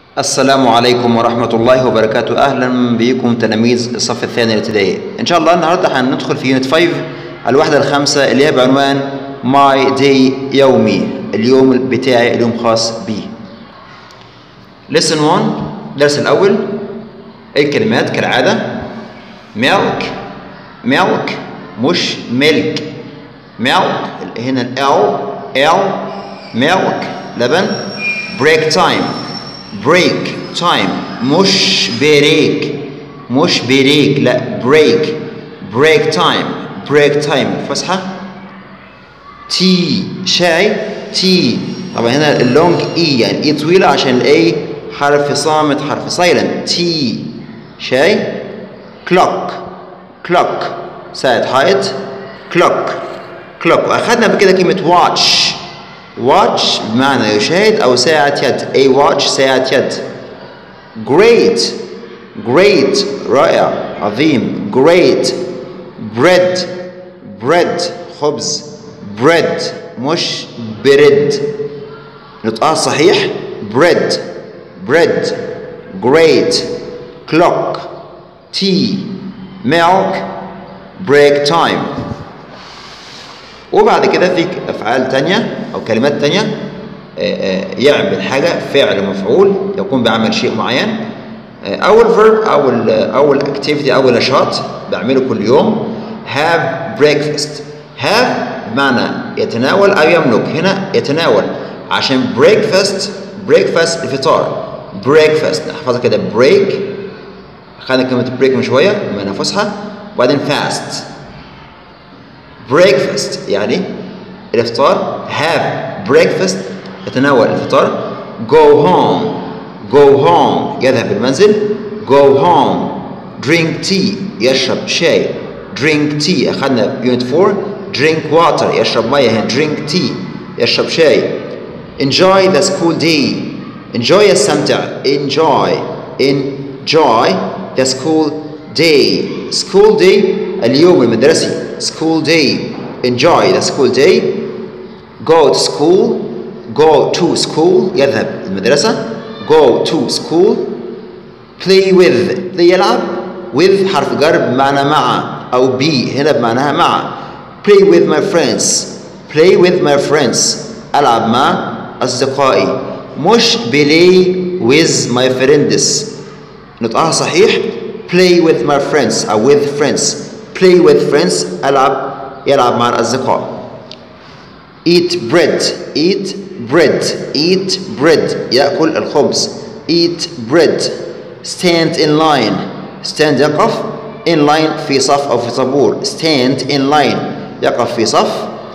السلام عليكم ورحمة الله وبركاته أهلا بكم تلاميذ الصف الثاني الابتدائي إن شاء الله النهاردة هندخل في يونت 5 الوحدة الخامسة اللي هي بعنوان ماي داي يومي اليوم بتاعي اليوم خاص بي lesson 1 الدرس الأول الكلمات كالعادة milk milk مش milk milk هنا ال L milk لبن break time break time مش بريك مش بريك لا break break time break time فسحة تي شاي تي طبعا هنا اللونج اي يعني اي طويلة عشان الاي حرف صامت حرف سايلنت تي شاي كلوك كلوك ساعة حائط كلوك كلوك واخدنا قبل كده كلمة واتش واتش بمعنى يشاهد أو ساعة يد أي واتش ساعة يد great great رائع عظيم great bread bread خبز bread مش بريد نطقها صحيح bread bread great clock tea milk break time وبعد كده في افعال تانية او كلمات تانية يعمل حاجة فعل مفعول يقوم بعمل شيء معين اول verb اول اول activity اول نشاط بعمله كل يوم have breakfast have بمعنى يتناول او يملك هنا يتناول عشان breakfast breakfast الفطار breakfast نحفظها كده break خدنا كلمة break من شوية من فسحة وبعدين fast breakfast يعني الافطار have breakfast يتناول الفطار go home go home يذهب المنزل go home drink tea يشرب شاي drink tea أخذنا unit 4 drink water يشرب مياه هنا drink tea يشرب شاي enjoy the school day enjoy يستمتع enjoy enjoy the school day school day اليوم المدرسي school day enjoy the school day go to school go to school يذهب المدرسة go to school play with play يلعب with حرف جر بمعنى مع أو be هنا بمعناها مع play with my friends play with my friends ألعب مع أصدقائي مش play with my friends نطقها صحيح play with my friends أو with friends play with friends ألعب يلعب مع الأصدقاء eat bread eat bread eat bread يأكل الخبز eat bread stand in line stand يقف in line في صف أو في طابور stand in line يقف في صف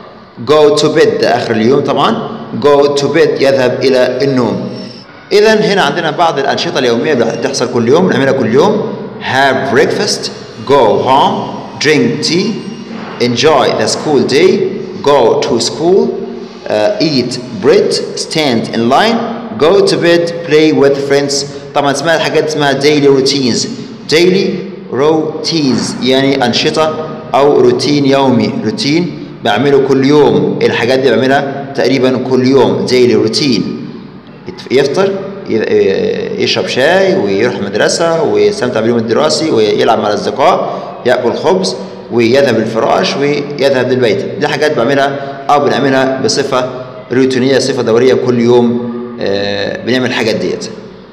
go to bed ده آخر اليوم طبعا go to bed يذهب إلى النوم إذا هنا عندنا بعض الأنشطة اليومية اللي بتحصل كل يوم نعملها كل يوم have breakfast go home drink tea enjoy the school day go to school uh, eat bread stand in line go to bed play with friends طبعا اسمها الحاجات اسمها daily routines daily routines يعني أنشطة أو روتين يومي روتين بعمله كل يوم الحاجات دي بعملها تقريبا كل يوم daily routine يفطر يشرب شاي ويروح مدرسة ويستمتع باليوم الدراسي ويلعب مع الأصدقاء يأكل خبز ويذهب للفراش ويذهب للبيت دي حاجات بعملها أو بنعملها بصفة روتينية صفة دورية كل يوم بنعمل الحاجات ديت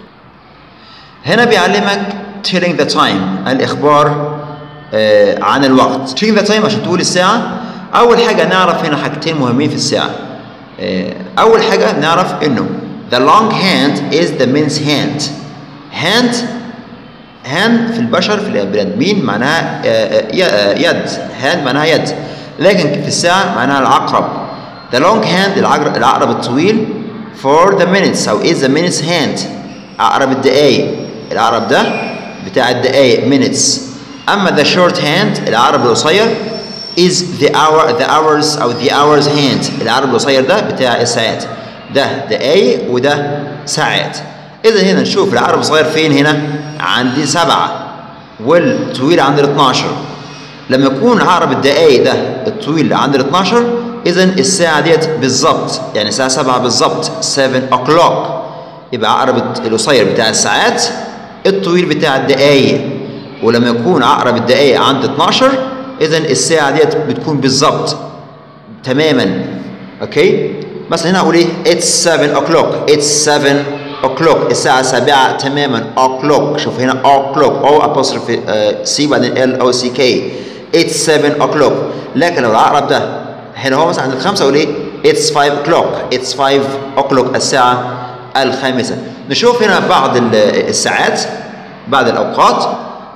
هنا بيعلمك telling the time الإخبار عن الوقت telling the time عشان تقول الساعة أول حاجة نعرف هنا حاجتين مهمين في الساعة أول حاجة نعرف إنه The long hand is the man's hand. Hand hand في البشر في البني ادمين معناها يد hand معناها يد لكن في الساعة معناها العقرب The long hand العقرب الطويل for the minutes أو is the minutes hand عقرب الدقايق العقرب ده بتاع الدقايق minutes أما the short hand العقرب القصير is the hour the hours أو the hours hand العقرب القصير ده بتاع الساعات ده دقايق وده ساعات إذا هنا نشوف العقرب الصغير فين هنا عندي سبعة والطويل عند ال 12 لما يكون عقرب الدقايق ده الطويل عند ال 12 إذا الساعة ديت بالظبط يعني الساعة 7 بالظبط 7 o'clock يبقى عقرب القصير بتاع الساعات الطويل بتاع الدقايق ولما يكون عقرب الدقايق عند 12 اذا الساعه ديت بتكون بالظبط تماما اوكي مثلا هنا اقول ايه it's 7 o'clock it's 7 o'clock الساعه 7 تماما o'clock شوف هنا o'clock او apostrophe سي بعدين ال او سي كي it's 7 o'clock لكن لو العقرب ده هنا هو مثلا عند الخمسه اقول ايه it's 5 o'clock it's 5 o'clock الساعه الخامسه نشوف هنا بعض الساعات بعض الاوقات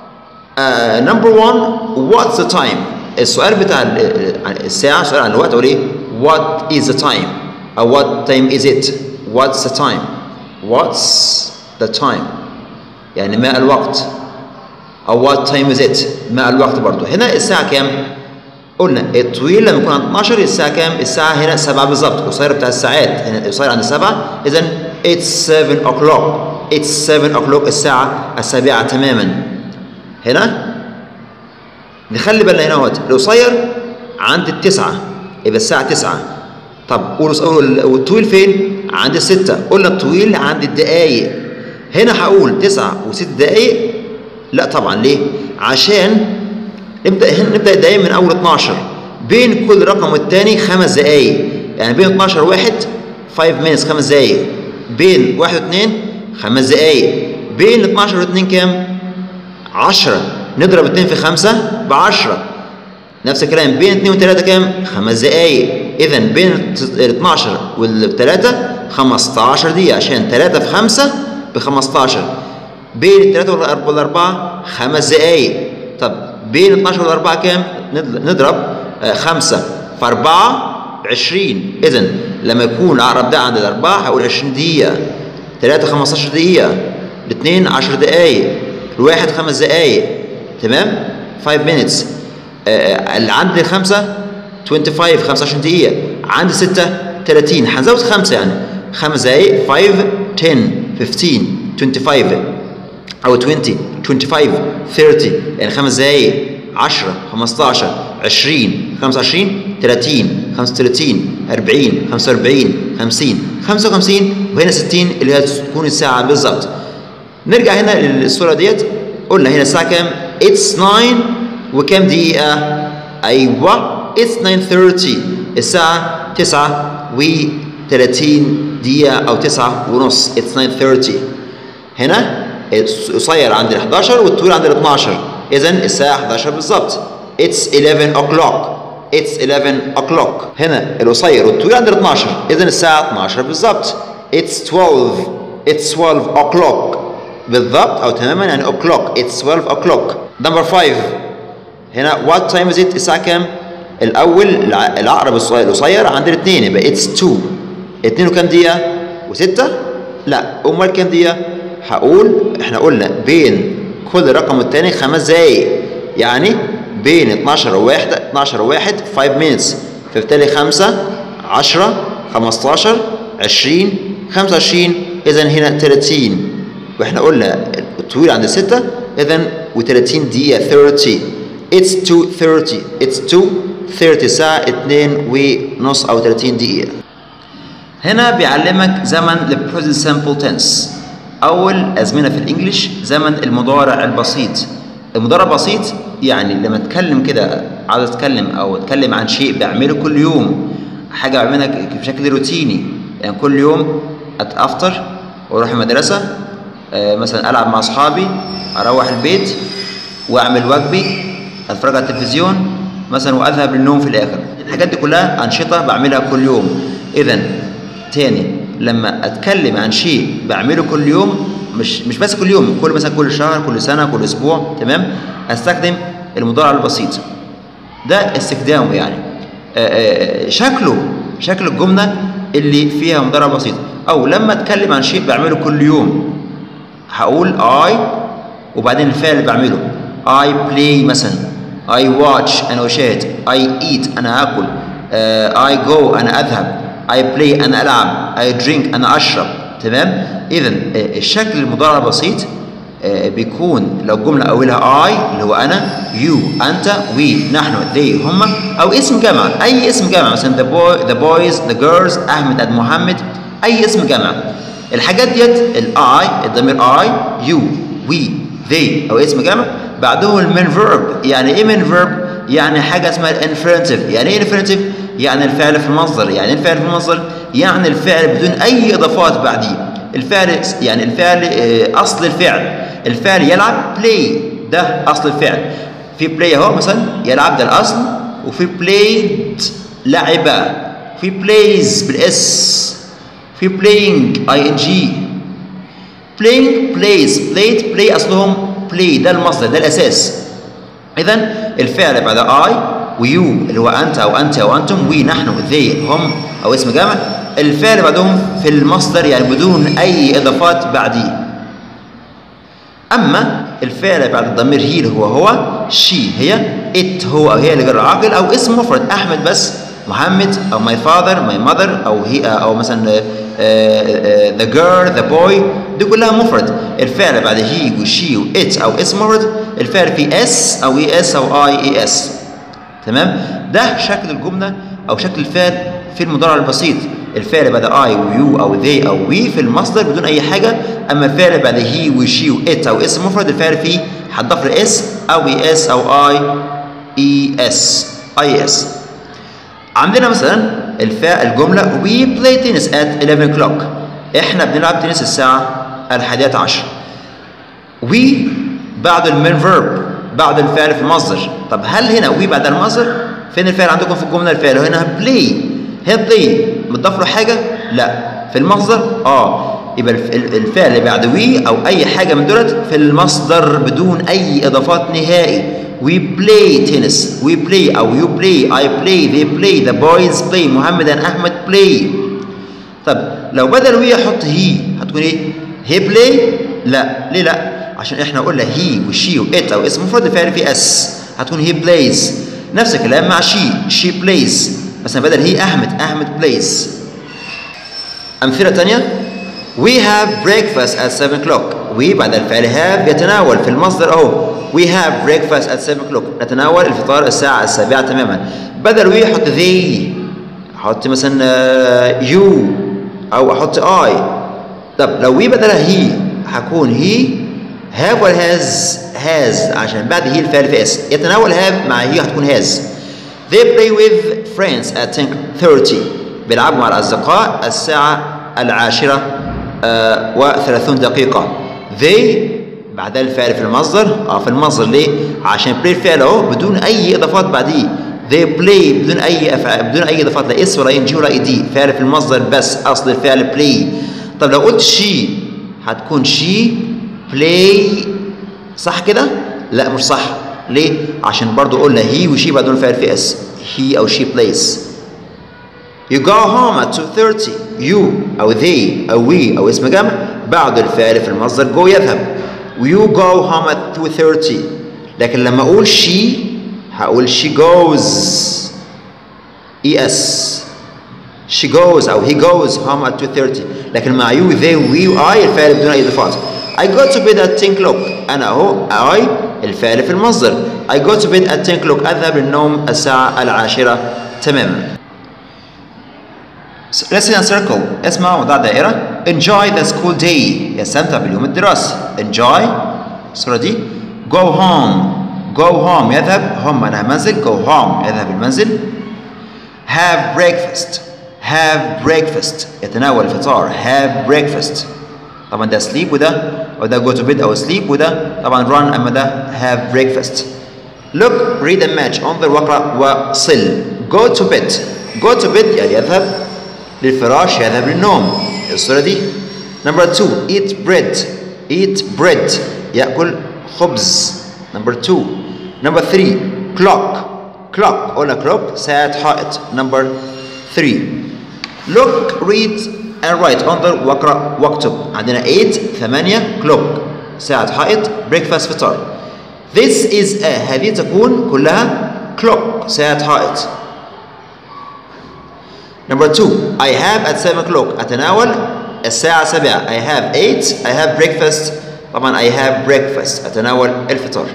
نمبر 1 what's the time السؤال بتاع الساعه سؤال عن الوقت اقول ايه what is the time او what time is it what's the time what's the time يعني ما الوقت او what time is it ما الوقت برضو هنا الساعه كام قلنا الطويل لما يكون عند 12 الساعه كام الساعه هنا 7 بالظبط القصير بتاع الساعات هنا القصير عند 7 اذا it's 7 o'clock it's 7 o'clock الساعه السابعه تماما هنا نخلي بالنا هنا اهوت القصير عند التسعة يبقى الساعة تسعة طب والطويل فين؟ عند الستة قلنا الطويل عند الدقايق هنا هقول تسعة وست دقايق لا طبعا ليه؟ عشان نبدأ هنا نبدأ الدقايق من أول 12 بين كل رقم والتاني خمس دقايق يعني بين 12 واحد 5 minutes خمس دقايق بين واحد واثنين خمس دقايق بين 12 واثنين كام؟ 10 نضرب 2 في 5 ب 10 نفس الكلام بين 2 و3 كام؟ 5 دقايق اذا بين ال 12 وال 3 15 دقيقة عشان 3 في 5 ب 15 بين ال 3 وال 4 5 دقايق طب بين 12 وال 4 كام؟ نضرب 5 في 4 ب 20 اذا لما يكون اقرب ده عند الاربعه هقول 20 دقيقة 3 15 دقيقة الاثنين 10 دقايق الواحد خمس دقايق تمام 5 minutes آه اللي عند الخمسة 25 25 دقيقة عند ستة 30 هنزود خمسة يعني خمس دقايق 5 10 15 25 أو 20 25 30 يعني خمس دقايق 10 15 20 25 30 35 40 45 50 55 وهنا 60 اللي هي تكون الساعة بالظبط نرجع هنا للصورة ديت قلنا هنا الساعة كام؟ It's 9 وكام دقيقة؟ أيوه It's 9:30 الساعة 9 و 30 دقيقة أو 9 ونص It's 9:30 هنا القصير عند ال 11 والطويل عند ال 12 إذا الساعة 11 بالظبط It's 11 o'clock It's 11 o'clock هنا القصير والطويل عند ال 12 إذا الساعة 12 بالظبط It's 12 It's 12 o'clock بالضبط او تماما يعني o'clock it's 12 o'clock number 5 هنا what time is it الساعه كام الاول العقرب القصير عند الاثنين يبقى it's 2 2 وكام دقيقه و6 لا امال كام دقيقه هقول احنا قلنا بين كل رقم والتاني خمس دقايق يعني بين 12 وواحد 12 وواحد 5 minutes فبالتالي 5 10 15 20 25 اذا هنا 30 واحنا قلنا الطويل عند الستة اذا و30 دقيقة 30 it's 2:30 it's 2:30 ساعة 2 ونص او 30 دقيقة هنا بيعلمك زمن ال present simple tense اول ازمنة في الانجليش زمن المضارع البسيط المضارع البسيط يعني لما اتكلم كده عاوز اتكلم او اتكلم عن شيء بعمله كل يوم حاجة بعملها بشكل روتيني يعني كل يوم افطر واروح المدرسة آه مثلا العب مع اصحابي اروح البيت واعمل واجبي اتفرج على التلفزيون مثلا واذهب للنوم في الاخر الحاجات دي كلها انشطه بعملها كل يوم اذا تاني لما اتكلم عن شيء بعمله كل يوم مش مش بس كل يوم كل مثلا كل شهر كل سنه كل اسبوع تمام استخدم المضارع البسيط ده استخدامه يعني آآ آآ شكله شكل الجمله اللي فيها مضارع بسيط او لما اتكلم عن شيء بعمله كل يوم هقول I وبعدين الفعل اللي بعمله I play مثلا I watch أنا أشاهد I eat أنا آكل uh, I go أنا أذهب I play أنا ألعب I drink أنا أشرب تمام إذا الشكل المضارع البسيط uh, بيكون لو الجملة أولها I اللي هو أنا you أنت we نحن they هم أو اسم جمع أي اسم جمع مثلا the boy the boys the girls أحمد محمد أي اسم جمع الحاجات ديت الاي الضمير اي يو وي they او اسم جمع بعده المين فيرب يعني ايه من فيرب يعني حاجه اسمها الانفينيتيف يعني ايه الانفينيتيف يعني الفعل في المصدر يعني ايه الفعل في المصدر يعني الفعل بدون اي اضافات بعديه الفعل يعني الفعل اصل الفعل الفعل يلعب بلاي ده اصل الفعل في بلاي اهو مثلا يلعب ده الاصل وفي بلايد لعب في بلايز بالاس في بلاينج اي ان جي بلاينج بلايز بلايد بلاي اصلهم بلاي ده المصدر ده الاساس اذا الفعل بعد اي ويو اللي هو انت او انت او انتم وي نحن ذي هم او اسم جمع الفعل بعدهم في المصدر يعني بدون اي اضافات بعديه اما الفعل بعد الضمير هي اللي هو هو شي هي ات هو او هي اللي جر عاقل او اسم مفرد احمد بس محمد او ماي فاذر ماي ماذر او هي او مثلا ذا جيرل ذا بوي دي كلها مفرد الفعل بعد هي وشي وات او اسم مفرد الفعل فيه اس او اي اس او اي اي اس تمام ده شكل الجمله او شكل الفعل في المضارع البسيط الفعل بعد اي ويو او ذي او وي في المصدر بدون اي حاجه اما الفعل بعد هي وشي وات او اسم مفرد الفعل فيه هتضاف اس او اي اس او اي اي اس اي اس عندنا مثلا الفاء الجمله وي بلاي تنس ات 11 o'clock احنا بنلعب تنس الساعه الحادية عشر وي بعد المين فيرب بعد الفعل في المصدر طب هل هنا وي بعد المصدر فين الفعل عندكم في الجمله الفعل هنا بلاي هي بلاي متضاف له حاجه لا في المصدر اه يبقى الفعل اللي بعد وي او اي حاجه من دولت في المصدر بدون اي اضافات نهائي we play tennis we play او you play I play they play the boys play محمد and احمد play طب لو بدل وي احط هي هتكون ايه هي play لا ليه لا عشان احنا قلنا هي وشي وات او اسم مفرد الفعل فيه اس هتكون هي plays نفس الكلام مع شي شي plays مثلا بدل هي احمد احمد plays امثله ثانيه we have breakfast at 7 o'clock we بعد الفعل have يتناول في المصدر اهو we have breakfast at 7 o'clock نتناول الفطار الساعة السابعة تماما بدل we احط they احط مثلا you او احط I طب لو we بدلها he هكون he have ولا has has عشان بعد he الفعل في اس يتناول have مع he هتكون has they play with friends at 10:30 بيلعبوا مع الأصدقاء الساعة العاشرة آه وثلاثون دقيقة they بعدها الفعل في المصدر اه في المصدر ليه؟ عشان play الفعل اهو بدون اي اضافات بعديه they play بدون اي أفعال بدون اي اضافات لا اس ولا ان جي ولا اي دي فعل في المصدر بس اصل الفعل play طب لو قلت she هتكون she play صح كده؟ لا مش صح ليه؟ عشان برضو قلنا he وشي بعدهم الفعل في اس he او she plays You go home at 2:30 you أو they أو we أو اسم جمع بعد الفعل في المصدر go يذهب you go home at 2:30 لكن لما أقول she هقول she goes es she goes أو he goes home at 2:30 لكن مع you they we I الفعل بدون أي إضافات I go to bed at 10 o'clock أنا أهو I الفعل في المصدر I go to bed at 10 o'clock أذهب للنوم الساعة العاشرة تماما Listen and circle اسمع وضع دائرة Enjoy the school day يستمتع باليوم الدراسي Enjoy الصورة دي Go home Go home يذهب home معناها منزل Go home يذهب المنزل Have breakfast Have breakfast يتناول الفطار Have breakfast طبعا ده sleep وده وده go to bed أو sleep وده طبعا run أما ده have breakfast Look read a match انظر واقرأ وصل Go to bed Go to bed يعني يذهب للفراش يذهب للنوم الصورة دي نمبر 2 eat bread eat bread يأكل خبز نمبر 2 نمبر 3 clock clock قلنا clock ساعة حائط نمبر 3 look read and write انظر واقرأ واكتب عندنا 8 8 clock ساعة حائط breakfast فطار this is a هذه تكون كلها clock ساعة حائط Number two, I have at 7 o'clock أتناول الساعة 7 I have 8 I have breakfast طبعا I have breakfast أتناول الفطار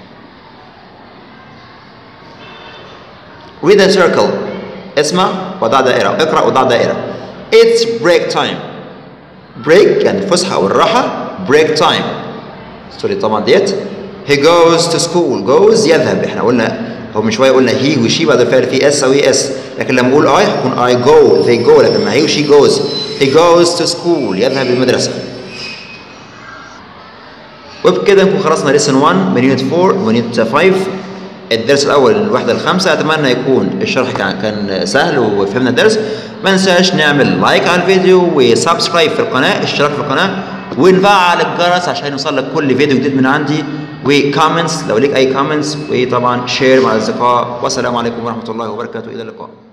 Read a circle اسمع وضع دائرة اقرأ وضع دائرة It's break time break يعني الفسحة أو الراحة break time سوري طبعا ديت he goes to school goes يذهب احنا قلنا هو من شويه قلنا he وشي بعد الفعل في اس او اي اس لكن لما اقول I هكون I go they go لكن لما he وشي goes he goes to school يذهب للمدرسة وبكده نكون خلصنا ليسن 1 من يونت 4 من يونت 5 الدرس الاول الوحده الخامسه اتمنى يكون الشرح كان كان سهل وفهمنا الدرس ما ننساش نعمل لايك على الفيديو وسبسكرايب في القناه اشتراك في القناه ونفعل الجرس عشان يوصل لك كل فيديو جديد من عندي وكومنتس لو ليك اي كومنتس وطبعا شير مع الاصدقاء والسلام عليكم ورحمه الله وبركاته الى اللقاء